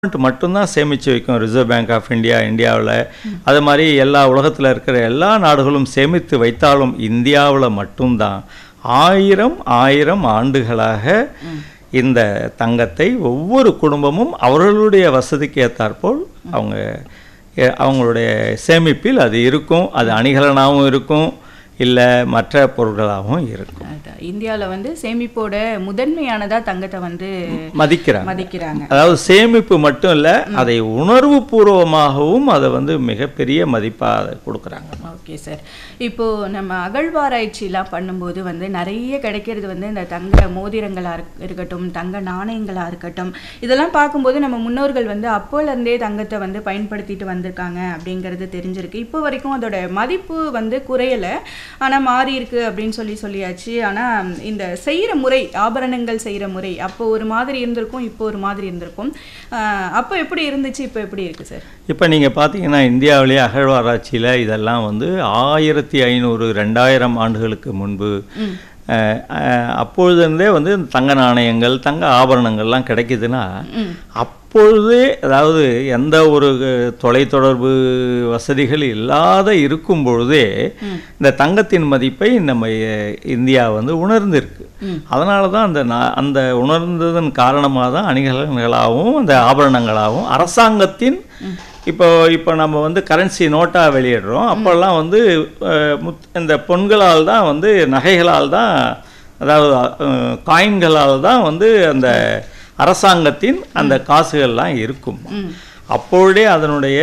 Government மட்டும்தான் சேமித்து வைக்கும் ரிசர்வ் பேங்க் ஆஃப் இந்தியா இந்தியாவில் அது மாதிரி எல்லா உலகத்தில் இருக்கிற எல்லா நாடுகளும் சேமித்து வைத்தாலும் இந்தியாவில் மட்டும்தான் ஆயிரம் ஆயிரம் ஆண்டுகளாக இந்த தங்கத்தை ஒவ்வொரு குடும்பமும் அவர்களுடைய வசதிக்கு ஏற்றாற்போல் அவங்க எ- அவங்களுடைய சேமிப்பில் அது இருக்கும் அது அணிகலனாகவும் இருக்கும் இல்லை மற்ற பொருட்களாகவும் இருக்கும் அதான். இந்தியால வந்து சேமிப்போட முதன்மையானதா தங்கத்தை வந்து மதிக்கிறாங்க மதிக்கிறாங்க அதாவது சேமிப்பு மட்டும் இல்லை அதை உணர்வு பூர்வமாகவும் அதை வந்து மிகப்பெரிய மதிப்பாக அதை கொடுக்குறாங்க ஓகே சார் இப்போ நம்ம அகழ்வாராய்ச்சிலாம் பண்ணும்போது வந்து நிறைய கிடைக்கிறது வந்து இந்த தங்க மோதிரங்களா இருக்- இருக்கட்டும் தங்க நாணயங்களா இருக்கட்டும் இதெல்லாம் பார்க்கும்போது நம்ம முன்னோர்கள் வந்து அப்போல இருந்தே தங்கத்தை வந்து பயன்படுத்திட்டு வந்திருக்காங்க அப்படிங்கிறது தெரிஞ்சிருக்கு இப்போ வரைக்கும் அதோட மதிப்பு வந்து குறையல ஆனா மாறி இருக்கு அப்படின்னு சொல்லி சொல்லியாச்சு ஆனா இந்த செய்யற முறை ஆபரணங்கள் செய்யற முறை அப்போ ஒரு மாதிரி இருந்திருக்கும் இப்போ ஒரு மாதிரி இருந்திருக்கும் ஆஹ் அப்போ எப்படி இருந்துச்சு இப்போ எப்படி இருக்கு சார் இப்போ நீங்கள் பார்த்தீங்கன்னா இந்தியாவிலேயே அகழ்வாராய்ச்சியில் இதெல்லாம் வந்து ஆயிரத்தி ஐநூறு ரெண்டாயிரம் ஆண்டுகளுக்கு முன்பு அஹ், அஹ், அப்பொழுதுருந்தே வந்து தங்க நாணயங்கள் தங்க ஆபரணங்கள்லாம் கிடைக்குதுன்னா அப்பொழுதே அதாவது எந்த ஒரு தொலைத்தொடர்பு வசதிகள் இல்லாத இருக்கும் பொழுதே இந்த தங்கத்தின் மதிப்பை நம்ம அஹ், இந்தியா வந்து உணர்ந்திருக்கு அதனால தான் அந்த நா- அந்த உணர்ந்ததன் காரணமாக தான் அணிகலன்களாகவும் அந்த ஆபரணங்களாகவும் அரசாங்கத்தின் இப்போ இப்போ நம்ம வந்து கரன்சி நோட்டாக வெளியிடுறோம் அப்போல்லாம் வந்து அஹ், முத் இந்த பொன்களால் தான் வந்து நகைகளால் தான் அதாவது காயின்களால் தான் வந்து அந்த அரசாங்கத்தின் அந்த காசுகள்லாம் இருக்கும் அப்பொழுதே அதனுடைய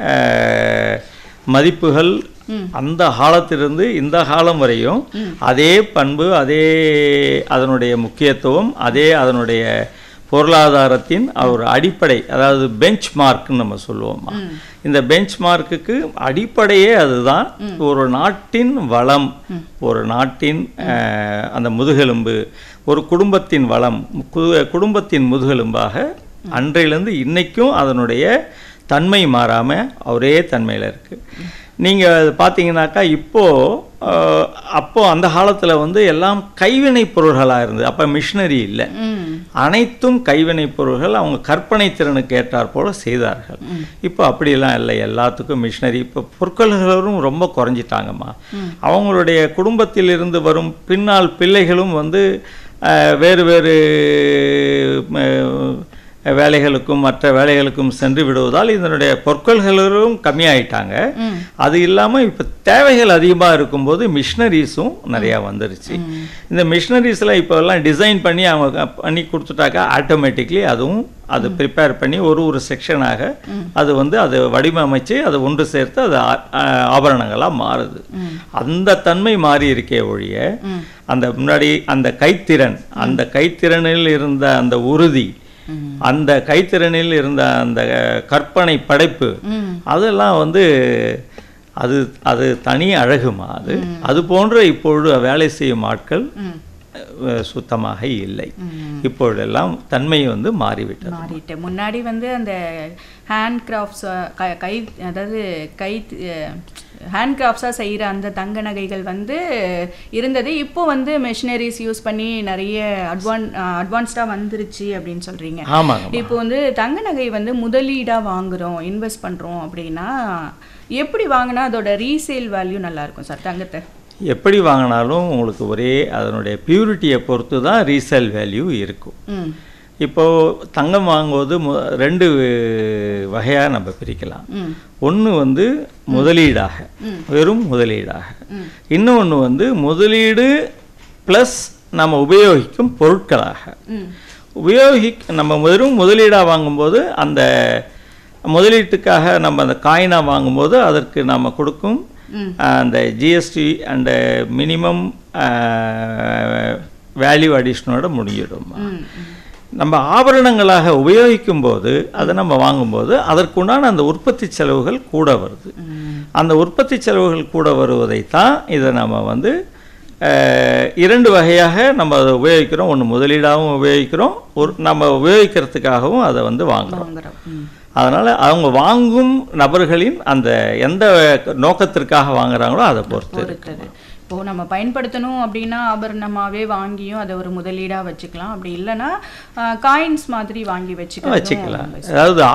அஹ், மதிப்புகள் அந்த காலத்திலிருந்து இந்த காலம் வரையும் அதே பண்பு அதே அதனுடைய முக்கியத்துவம் அதே அதனுடைய பொருளாதாரத்தின் ஒரு அடிப்படை அதாவது பெஞ்ச் மார்க்னு நம்ம சொல்லுவோமா இந்த பெஞ்ச் மார்க்குக்கு அடிப்படையே அதுதான் ஒரு நாட்டின் வளம் ஒரு நாட்டின் அஹ், அந்த முதுகெலும்பு ஒரு குடும்பத்தின் வளம் கு- குடும்பத்தின் முதுகெலும்பாக அன்றையிலேருந்து இன்னைக்கும் அதனுடைய தன்மை மாறாமல் ஒரே தன்மையில் இருக்குது நீங்கள் பார்த்தீங்கன்னாக்கா இப்போது அப்போ அந்த காலத்தில் வந்து எல்லாம் கைவினை பொருள்களாக இருந்தது அப்போ மிஷினரி இல்லை அனைத்தும் கைவினை பொருள்கள் அவங்க கற்பனை திறனுக்கு ஏற்றாற் போல செய்தார்கள் இப்போ அப்படியெல்லாம் இல்லை எல்லாத்துக்கும் மிஷினரி இப்போ பொற்கொள்களும் ரொம்ப குறைஞ்சிட்டாங்கம்மா அவங்களுடைய குடும்பத்தில் இருந்து வரும் பின்னால் பிள்ளைகளும் வந்து அஹ், வேறு வேறு ம, வேலைகளுக்கும் மற்ற வேலைகளுக்கும் சென்று விடுவதால் இதனுடைய பொற்கொள்களும் கம்மியாயிட்டாங்க அது இல்லாமல் இப்போ தேவைகள் அதிகமாக இருக்கும்போது மிஷினரிஸும் நிறையா வந்துருச்சு இந்த மிஷினரிஸில் இப்போ எல்லாம் டிசைன் பண்ணி அவங்க க- பண்ணி கொடுத்துட்டாக்கா ஆட்டோமேட்டிக்லி அதுவும் அது ப்ரிப்பேர் பண்ணி ஒரு ஒரு செக்ஷனாக அது வந்து அது வடிவமைச்சு அதை ஒன்று சேர்த்து அது ஆபரணங்களாக மாறுது அந்த தன்மை மாறி இருக்கே ஒழிய அந்த முன்னாடி அந்த கைத்திறன் அந்த கைத்திறனில் இருந்த அந்த உறுதி அந்த கைத்திறனில் இருந்த அந்த கற்பனை படைப்பு அதெல்லாம் வந்து அது அது தனி அழகுமா அது அது போன்ற இப்பொழுது வேலை செய்யும் ஆட்கள் அஹ், சுத்தமாக இல்லை இப்பொழுதெல்லாம் தன்மை வந்து மாறிவிட்டது மாறிட்டு முன்னாடி வந்து அந்த ஹேண்ட் கிராஃப்ட்ஸ் கை அதாவது கை ஹேண்ட் கிராஃப்ட்ஸாக செய்கிற அந்த தங்க நகைகள் வந்து இருந்தது இப்போ வந்து மெஷினரிஸ் யூஸ் பண்ணி நிறைய அட்வான் அட்வான்ஸ்டாக வந்துருச்சு அப்படின்னு சொல்கிறீங்க ஆமாங்க இப்போ வந்து தங்க நகை வந்து முதலீடாக வாங்குறோம் இன்வெஸ்ட் பண்ணுறோம் அப்படின்னா எப்படி வாங்கினா அதோட ரீசேல் வேல்யூ நல்லா இருக்கும் சார் தங்கத்தை எப்படி வாங்கினாலும் உங்களுக்கு ஒரே அதனுடைய பியூரிட்டியை பொறுத்து தான் ரீசேல் வேல்யூ இருக்கும் ம் இப்போ தங்கம் வாங்குவது மு ரெண்டு வகையாக நம்ம பிரிக்கலாம் ம் ஒன்று வந்து முதலீடாக வெறும் முதலீடாக இன்னொன்று வந்து முதலீடு ப்ளஸ் நம்ம உபயோகிக்கும் பொருட்களாக ம் உபயோகி நம்ம வெறும் முதலீடாக வாங்கும்போது அந்த முதலீட்டுக்காக நம்ம அந்த காயினாக வாங்கும்போது அதற்கு நம்ம கொடுக்கும் ம். அந்த ஜிஎஸ்டி அண்ட் மினிமம் வேல்யூ அடிஷனோட முடிஞ்சிடும் ம் நம்ம ஆபரணங்களாக உபயோகிக்கும் போது அதை நம்ம வாங்கும்போது அதற்குண்டான அந்த உற்பத்தி செலவுகள் கூட வருது அந்த உற்பத்தி செலவுகள் கூட வருவதைத்தான் இதை நம்ம வந்து அஹ், இரண்டு வகையாக நம்ம அதை உபயோகிக்கிறோம் ஒன்று முதலீடாகவும் உபயோகிக்கிறோம் ஒரு நம்ம உபயோகிக்கிறதுக்காகவும் அதை வந்து வாங்குறோம் வாங்குறோம் ம் அதனால் அவங்க வாங்கும் நபர்களின் அந்த எந்த நோக்கத்திற்காக வாங்குறாங்களோ அதை பொறுத்து பொறுத்தது இப்போ நம்ம பயன்படுத்தணும் அப்படின்னா ஆபரணமாவே வாங்கியும் அதை ஒரு முதலீடா வச்சுக்கலாம் அப்படி இல்லைன்னா காயின்ஸ் மாதிரி வாங்கி வச்சுக்கலாம் வச்சுக்கலாம் அதாவது